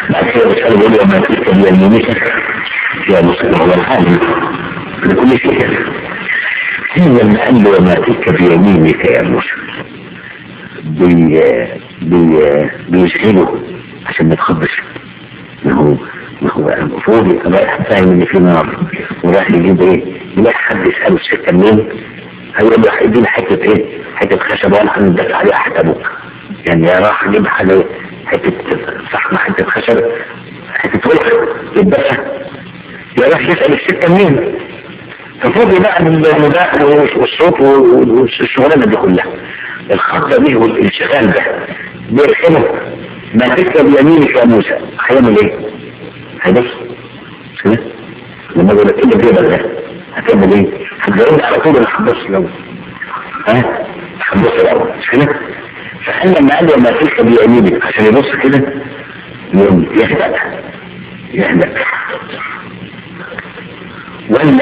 بعد كده بيسأله بيقول له ما تلك بيمينك يا مسلم هو العالم لكل شيء هذا لما قال له وما تلك بيمينك يا موسى بي بي بيشغله عشان ما تخبش ما هو ما هو المفروض يبقى رايح فاهم ان في نار ورايح يجيب ايه يلاقي حد يساله السكه منين هيقول له هيدينا حته ايه حته خشب وانا هندفع عليها حتى ابوك يعني يا راح اجيب حاجه حته صحنه حته خشب حته ورق يتدفع يا راح يسال السكه منين ففوق بقى من المذاق والصوت والشغلانه دي كلها الخطه دي والانشغال ده بيرحمه ما تلك بيمينك يا موسى هيعمل ايه؟ هيبص كده لما يقول لك ايه اللي بيبقى ده هتعمل ايه؟ هتجاوب على طول انا هبص الاول ها؟ هبص الاول مش كده؟ فقال لما قال له ما تلك بيمينك عشان يبص كده يقوم يهدأ يهدأ ولا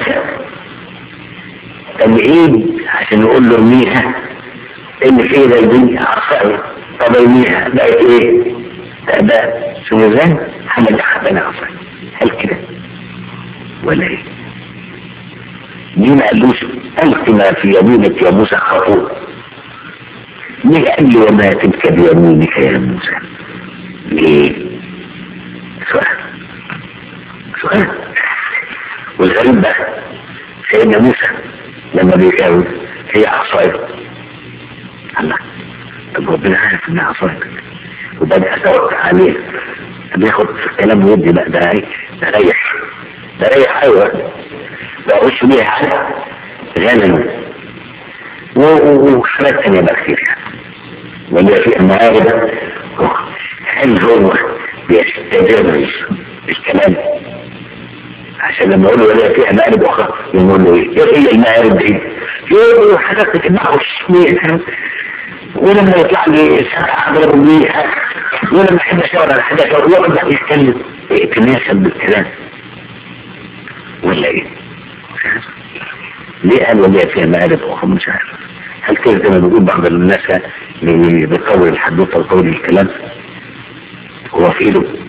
العيد عشان يقول له ارميها ان في ده عصاية طب ارميها بقت ايه؟ ده ده شو ازاي؟ حمل حبنا عصاية هل كده؟ ولا ايه؟ ليه ما قالوش ألق ما في يمينك يا موسى خطوط ليه قال لي وما تلك بيمينك يا موسى؟ ليه؟ سؤال سؤال والغريب بقى سيدنا موسى لما بيجاوب هي عصاية الله طب ربنا عارف انها عصاية وبدأ أتوقع عليه بياخد في الكلام ودي بقى ده ايه ده ريح ده ريح ايوه ده اخش بيها على غنم وحالات تانية بقى كتير يعني ولا في المعارض هل هو بيستدر الكلام عشان لما اقول له ولا فيها مقالب اخرى يقول له ايه؟ ايه هي المقالب دي؟ يقول له حاجات بتجمعه الشميع ولما يطلع لي سبعة اضرب بيها ولما احب اشاور على حاجه اشاور يقعد يتكلم يتناسب بالكلام ولا ايه؟ ليه قال ولا فيها مقالب اخرى مش عارف هل كده زي ما بيقول بعض الناس اللي بيطول الحدوثه ويطول الكلام هو في ايده